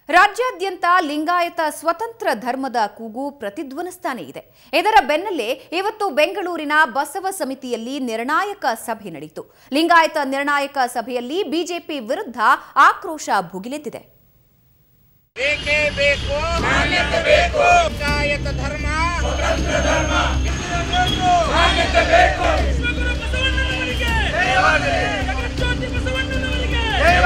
ರಾಜ್ಯಾದ್ಯಂತ ಲಿಂಗಾಯತ ಸ್ವತಂತ್ರ ಧರ್ಮದ ಕೂಗು ಪ್ರತಿಧ್ವನಿಸ್ತಾನೆ ಇದೆ ಇದರ ಬೆನ್ನಲ್ಲೇ ಇವತ್ತು ಬೆಂಗಳೂರಿನ ಬಸವ ಸಮಿತಿಯಲ್ಲಿ ನಿರ್ಣಾಯಕ ಸಭೆ ನಡೆಯಿತು ಲಿಂಗಾಯತ ನಿರ್ಣಾಯಕ ಸಭೆಯಲ್ಲಿ ಬಿಜೆಪಿ ವಿರುದ್ಧ ಆಕ್ರೋಶ ಭುಗಿಲೆದ್ದಿದೆ ಬೇಕೇ ಬೇಕು ಮಾನ್ಯತೆ ಬೇಕು ಲಿಂಗಾಯತ ಧರ್ಮ ಮಾನ್ಯತೆ ಬೇಕು ವಿಶ್ವಗುರು ಬಸವಣ್ಣನವರಿಗೆ ಜಗಜ್ಯೋತಿ ಬಸವಣ್ಣನವರಿಗೆ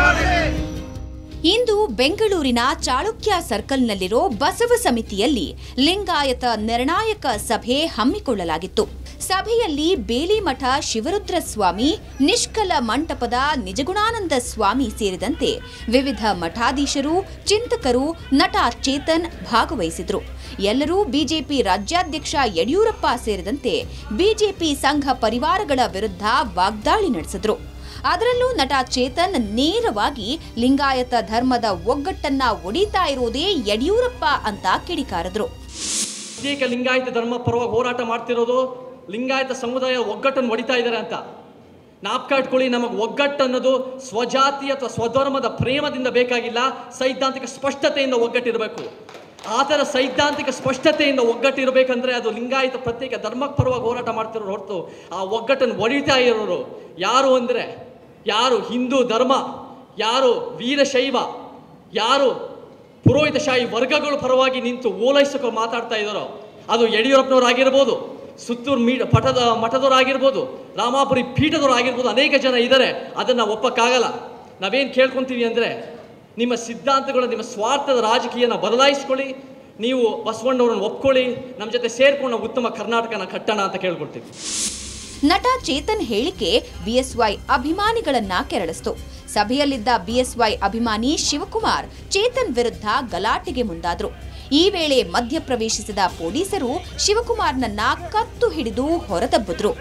ಇಂದು ಬೆಂಗಳೂರಿನ ಚಾಳುಕ್ಯ ಸರ್ಕಲ್ನಲ್ಲಿರೋ ಬಸವ ಸಮಿತಿಯಲ್ಲಿ ಲಿಂಗಾಯತ ನಿರ್ಣಾಯಕ ಸಭೆ ಹಮ್ಮಿಕೊಳ್ಳಲಾಗಿತ್ತು ಸಭೆಯಲ್ಲಿ ಬೇಲಿಮಠ ಶಿವರುದ್ರ ಸ್ವಾಮಿ ನಿಷ್ಕಲ ಮಂಟಪದ ನಿಜಗುಣಾನಂದ ಸ್ವಾಮಿ ಸೇರಿದಂತೆ ವಿವಿಧ ಮಠಾಧೀಶರು ಚಿಂತಕರು ನಟ ಚೇತನ್ ಭಾಗವಹಿಸಿದ್ರು ಎಲ್ಲರೂ ಬಿಜೆಪಿ ರಾಜ್ಯಾಧ್ಯಕ್ಷ ಯಡಿಯೂರಪ್ಪ ಸೇರಿದಂತೆ ಬಿಜೆಪಿ ಸಂಘ ಪರಿವಾರಗಳ ವಿರುದ್ಧ ವಾಗ್ದಾಳಿ ನಡೆಸಿದ್ರು ಅದರಲ್ಲೂ ನಟ ಚೇತನ್ ನೇರವಾಗಿ ಲಿಂಗಾಯತ ಧರ್ಮದ ಒಗ್ಗಟ್ಟನ್ನ ಒಡಿತಾ ಇರೋದೇ ಯಡಿಯೂರಪ್ಪ ಅಂತ ಕಿಡಿಕಾರದ್ರು ಪ್ರತ್ಯೇಕ ಲಿಂಗಾಯತ ಧರ್ಮ ಪರವಾಗಿ ಹೋರಾಟ ಮಾಡ್ತಿರೋದು ಲಿಂಗಾಯತ ಸಮುದಾಯ ಒಗ್ಗಟ್ಟನ್ನು ಹೊಡಿತಾ ಇದ್ದಾರೆ ಅಂತ ನಾಪ್ಕ ಇಟ್ಕೊಳ್ಳಿ ನಮಗೆ ಒಗ್ಗಟ್ಟು ಅನ್ನೋದು ಸ್ವಜಾತಿ ಅಥವಾ ಸ್ವಧರ್ಮದ ಪ್ರೇಮದಿಂದ ಬೇಕಾಗಿಲ್ಲ ಸೈದ್ಧಾಂತಿಕ ಸ್ಪಷ್ಟತೆಯಿಂದ ಒಗ್ಗಟ್ಟಿರಬೇಕು ಆ ಥರ ಸೈದ್ಧಾಂತಿಕ ಸ್ಪಷ್ಟತೆಯಿಂದ ಒಗ್ಗಟ್ಟಿರಬೇಕಂದ್ರೆ ಅದು ಲಿಂಗಾಯತ ಪ್ರತ್ಯೇಕ ಧರ್ಮಕ್ಕೆ ಪರವಾಗಿ ಹೋರಾಟ ಮಾಡ್ತಿರೋರು ಹೊರತು ಆ ಒಗ್ಗಟ್ಟನ್ನು ಒಡಿತಾ ಇರೋರು ಯಾರು ಅಂದರೆ ಯಾರು ಹಿಂದೂ ಧರ್ಮ ಯಾರು ವೀರಶೈವ ಯಾರು ಪುರೋಹಿತಶಾಹಿ ವರ್ಗಗಳ ಪರವಾಗಿ ನಿಂತು ಓಲೈಸಕ್ಕೆ ಮಾತಾಡ್ತಾ ಇದ್ದಾರೋ ಅದು ಯಡಿಯೂರಪ್ಪನವ್ರು ಆಗಿರ್ಬೋದು ಸುತ್ತೂರು ಮೀ ಪಟದ ಮಠದವರಾಗಿರ್ಬೋದು ರಾಮಾಪುರಿ ಪೀಠದವ್ರು ಆಗಿರ್ಬೋದು ಅನೇಕ ಜನ ಇದ್ದಾರೆ ಅದನ್ನು ಒಪ್ಪಕ್ಕಾಗಲ್ಲ ನಾವೇನು ಕೇಳ್ಕೊತೀವಿ ಅಂದರೆ ನಿಮ್ಮ ಸಿದ್ಧಾಂತಗಳು ನಿಮ್ಮ ಸ್ವಾರ್ಥದ ರಾಜಕೀಯನ ಬದಲಾಯಿಸ್ಕೊಳ್ಳಿ ನೀವು ಬಸವಣ್ಣವ್ರನ್ನ ಒಪ್ಕೊಳ್ಳಿ ನಮ್ಮ ಜೊತೆ ಸೇರ್ಕೊಂಡು ನಾವು ಉತ್ತಮ ಕರ್ನಾಟಕನ ಕಟ್ಟೋಣ ಅಂತ ಕೇಳ್ಕೊಳ್ತೀವಿ ನಟ ಚೇತನ್ ಹೇಳಿಕೆ ಬಿಎಸ್ವೈ ಅಭಿಮಾನಿಗಳನ್ನ ಕೆರಳಿಸಿತು ಸಭೆಯಲ್ಲಿದ್ದ ಬಿಎಸ್ವೈ ಅಭಿಮಾನಿ ಶಿವಕುಮಾರ್ ಚೇತನ್ ವಿರುದ್ಧ ಗಲಾಟೆಗೆ ಮುಂದಾದ್ರು ಈ ವೇಳೆ ಮಧ್ಯಪ್ರವೇಶಿಸಿದ ಪೊಲೀಸರು ಶಿವಕುಮಾರ್ನನ್ನ ಕತ್ತು ಹಿಡಿದು ಹೊರದಬ್ಬಿದ್ರು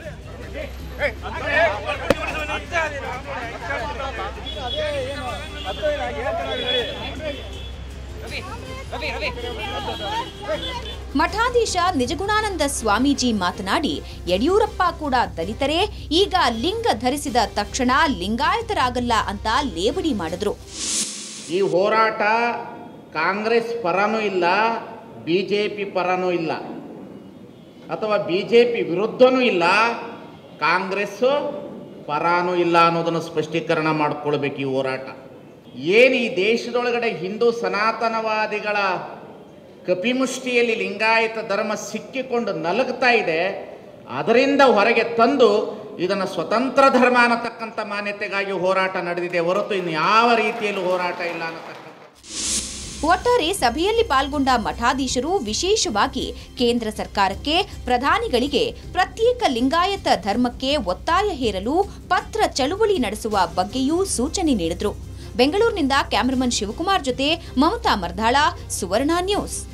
ಮಠಾಧೀಶ ನಿಜಗುಣಾನಂದ ಸ್ವಾಮೀಜಿ ಮಾತನಾಡಿ ಯಡಿಯೂರಪ್ಪ ಕೂಡ ದಲಿತರೇ ಈಗ ಲಿಂಗ ಧರಿಸಿದ ತಕ್ಷಣ ಲಿಂಗಾಯತರಾಗಲ್ಲ ಅಂತ ಲೇವಡಿ ಮಾಡಿದ್ರು ಈ ಹೋರಾಟ ಕಾಂಗ್ರೆಸ್ ಪರನೂ ಇಲ್ಲ ಬಿ ಜೆ ಪಿ ಪರನೂ ಇಲ್ಲ ಅಥವಾ ಬಿ ಜೆ ಪಿ ವಿರುದ್ಧನೂ ಇಲ್ಲ ಕಾಂಗ್ರೆಸ್ಸು ಪರಾನೂ ಇಲ್ಲ ಅನ್ನೋದನ್ನು ಸ್ಪಷ್ಟೀಕರಣ ಮಾಡಿಕೊಳ್ಬೇಕು ಈ ಹೋರಾಟ ಏನು ಈ ದೇಶದೊಳಗಡೆ ಹಿಂದೂ ಸನಾತನವಾದಿಗಳ ಕಪಿಮುಷ್ಟಿಯಲ್ಲಿ ಲಿಂಗಾಯತ ಧರ್ಮ ಸಿಕ್ಕಿಕೊಂಡು ನಲಗ್ತಾ ಇದೆ ಅದರಿಂದ ಹೊರಗೆ ತಂದು ಇದನ್ನು ಸ್ವತಂತ್ರ ಧರ್ಮ ಅನ್ನತಕ್ಕಂಥ ಮಾನ್ಯತೆಗಾಗಿ ಹೋರಾಟ ನಡೆದಿದೆ ಹೊರತು ಇನ್ನು ಯಾವ ರೀತಿಯಲ್ಲೂ ಹೋರಾಟ ಇಲ್ಲ ಅನ್ನತಕ್ಕಂಥ ಒಟ್ಟಾರೆ ಸಭೆಯಲ್ಲಿ ಪಾಲ್ಗೊಂಡ ಮಠಾಧೀಶರು ವಿಶೇಷವಾಗಿ ಕೇಂದ್ರ ಸರ್ಕಾರಕ್ಕೆ ಪ್ರಧಾನಿಗಳಿಗೆ ಪ್ರತ್ಯೇಕ ಲಿಂಗಾಯತ ಧರ್ಮಕ್ಕೆ ಒತ್ತಾಯ ಹೇರಲು ಪತ್ರ ಚಳುವಳಿ ನಡೆಸುವ ಬಗ್ಗೆಯೂ ಸೂಚನೆ ನೀಡಿದ್ರು ಬೆಂಗಳೂರಿನಿಂದ ಕ್ಯಾಮರಾಮನ್ ಶಿವಕುಮಾರ್ ಜೊತೆ ಮಮತಾ ಮರ್ಧಾಳ ಸುವರ್ಣ ನ್ಯೂಸ್